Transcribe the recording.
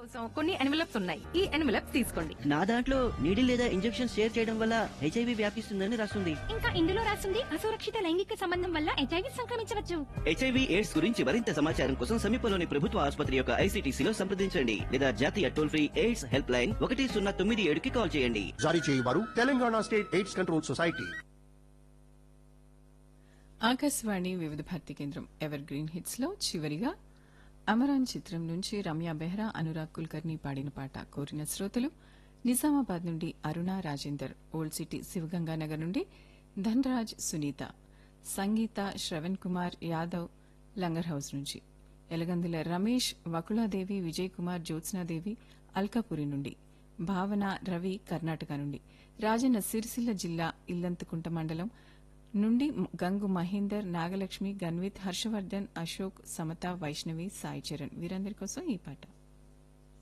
కోసం కొన్ని ఎన్వలప్స్ ఉన్నాయి ఈ ఎన్వలప్స్ తీసుకోండి నా దాంట్లో నీడి లేదా ఇంజెక్షన్ షేర్ చేయడం వల్ల హెచ్ఐవి వ్యాపిస్తుందని రాస్తుంది ఇంకా ఇందులో రాసింది అసురక్షిత లైంగిక సంబంధం వల్ల హెచ్ఐవి సంక్రమించవచ్చు హెచ్ఐవి ఎయిడ్స్ గురించి మరింత సమాచారం కోసం సమీపంలోని ప్రభుత్వ ఆసుపత్రి యొక్క ఐసీటీసీలో సంప్రదించండి లేదా జాతీయ toll free AIDS helpline ఒకటి సున్నా తొమ్మిది ఏడుకి కాల్ చేయండి జారీ చేయవారు Telangana State AIDS Control Society Akashvani Vividh Bharati కేంద్రం ఎవర్ గ్రీన్ హిట్స్ లో చివరిగా అమరాన్ చిత్రం నుంచి రమ్య బెహ్రా అనురాగ్ కుల్కర్ని పాడిన పాట కోరిన శ్రోతలు నిజామాబాద్ నుండి అరుణ రాజేందర్ ఓల్డ్ సిటీ శివగంగానగర్ నుండి ధన్రాజ్ సునీత సంగీత శ్రవణ్ కుమార్ యాదవ్ లంగర్ హౌస్ నుంచి ఎలగందుల రమేష్ వకుళాదేవి విజయ్ కుమార్ జ్యోత్స్నాదేవి అల్కాపురి నుండి భావన రవి కర్ణాటక నుండి రాజన్న సిరిసిల్ల జిల్లా ఇల్లంతకుంట మండలం నుండి గంగు మహేందర్ నాగలక్ష్మి గన్విత్ హర్షవర్ధన్ అశోక్ సమత వైష్ణవి సాయి చరణ్ వీరందరి కోసం ఈ పాట